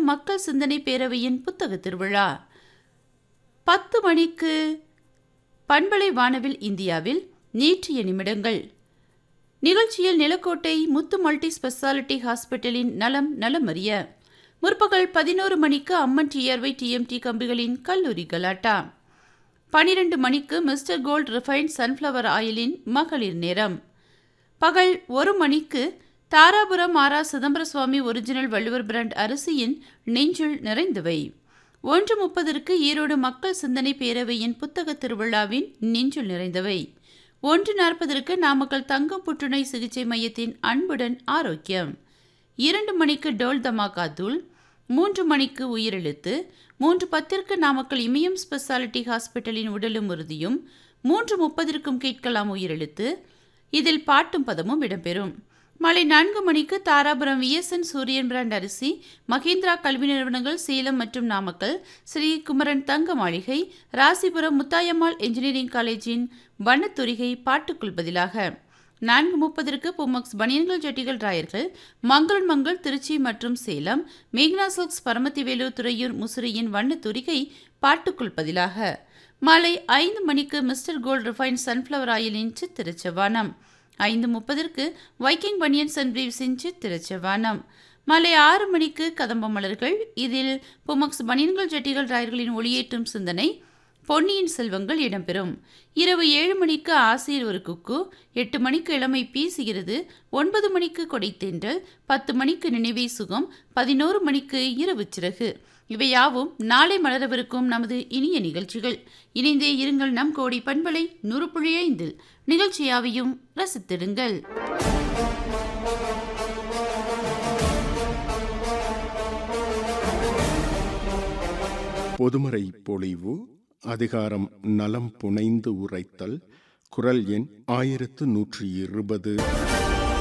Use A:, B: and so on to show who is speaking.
A: மக்கள் சிந்தனை பேரவையின் புத்தக திருவிழா பத்து மணிக்கு பண்பலை வானவில் இந்தியாவில் நேற்றைய நிமிடங்கள் நிகழ்ச்சியில் நிலக்கோட்டை முத்து மல்டி ஸ்பெஷாலிட்டி ஹாஸ்பிட்டலின் நலம் நலமறிய முற்பகல் பதினோரு மணிக்கு அம்மன் டிஆர்வை டிஎம்டி கம்பிகளின் கல்லூரி கலாட்டா பனிரெண்டு மணிக்கு மிஸ்டர் கோல்ட் ரிஃபைன்ட் சன்ஃப்ளவர் ஆயிலின் மகளிர் நேரம் பகல் ஒரு மணிக்கு தாராபுரம் ஆரா சிதம்பர சுவாமி ஒரிஜினல் வள்ளுவர் பிராண்ட் அரிசியின் நெஞ்சுள் நிறைந்தவை ஒன்று முப்பதற்கு ஈரோடு மக்கள் சிந்தனை பேரவையின் புத்தக திருவிழாவின் நெஞ்சுள் நிறைந்தவை ஒன்று நாற்பதற்கு நாமக்கல் தங்கம் புற்றுநோய் சிகிச்சை மையத்தின் அன்புடன் ஆரோக்கியம் இரண்டு மணிக்கு டோல் தமாகா தூள் மூன்று மணிக்கு உயிரெழுத்து மூன்று பத்திற்கு நாமக்கல் இமயம் ஸ்பெஷாலிட்டி ஹாஸ்பிட்டலின் உடலும் உறுதியும் மூன்று முப்பதற்கும் கேட்கலாம் உயிரெழுத்து இதில் பாட்டும் பதமும் இடம்பெறும் மாலை நான்கு மணிக்கு தாராபுரம் விஎஸ்என் சூரியன் பிராண்ட் அரிசி மகேந்திரா கல்வி நிறுவனங்கள் சேலம் மற்றும் நாமக்கல் ஸ்ரீ குமரன் தங்க மாளிகை ராசிபுரம் முத்தாயம்மாள் என்ஜினியரிங் காலேஜின் வண்ணத்துரிகை பாட்டுக்குள் பதிலாக நான்கு முப்பதற்கு புமக்ஸ் பனியன்கள் ஜட்டிகள் ராயர்கள் மங்களன் மங்கள் திருச்சி மற்றும் சேலம் மேக்னா சில்க்ஸ் பரமத்திவேலூர் துறையூர் முசிறியின் வண்ணத்துரிகை பாட்டுக்குள் பதிலாக மாலை ஐந்து மணிக்கு மிஸ்டர் கோல்ட் ரிஃபைன் சன்ஃப்ளவர் ஆயிலின் சித்திரச்சவானம் ஐந்து முப்பதற்கு வைக்கிங் பனியன் சன் பிரீவ்ஸின் சித்திரச்சவானம் மாலை ஆறு மணிக்கு கதம்ப மலர்கள் இதில் புமக்ஸ் பனியன்கள் ஜட்டிகள் ராயர்களின் ஒளியேற்றும் சிந்தனை பொன்னியின் செல்வங்கள் இடம்பெறும் இரவு ஏழு மணிக்கு ஆசிரியர் ஒரு குக்கு எட்டு மணிக்கு இளமை பீசுகிறது ஒன்பது மணிக்கு கொடைத்தேன்றல் பத்து மணிக்கு நினைவே சுகம் பதினோரு மணிக்கு இரவு சிறகு இவையாவும் நாளை மலரவிருக்கும் நமது இனிய நிகழ்ச்சிகள் இணைந்தே இருங்கள் நம் கோடி பண்பலை நூறு புள்ளி ஐந்தில் நிகழ்ச்சியாவையும் ரசித்திடுங்கள்
B: பொதுமறை பொழிவு அதிகாரம் நலம் புனைந்து உரைத்தல் குரல் எண் ஆயிரத்து நூற்றி இருபது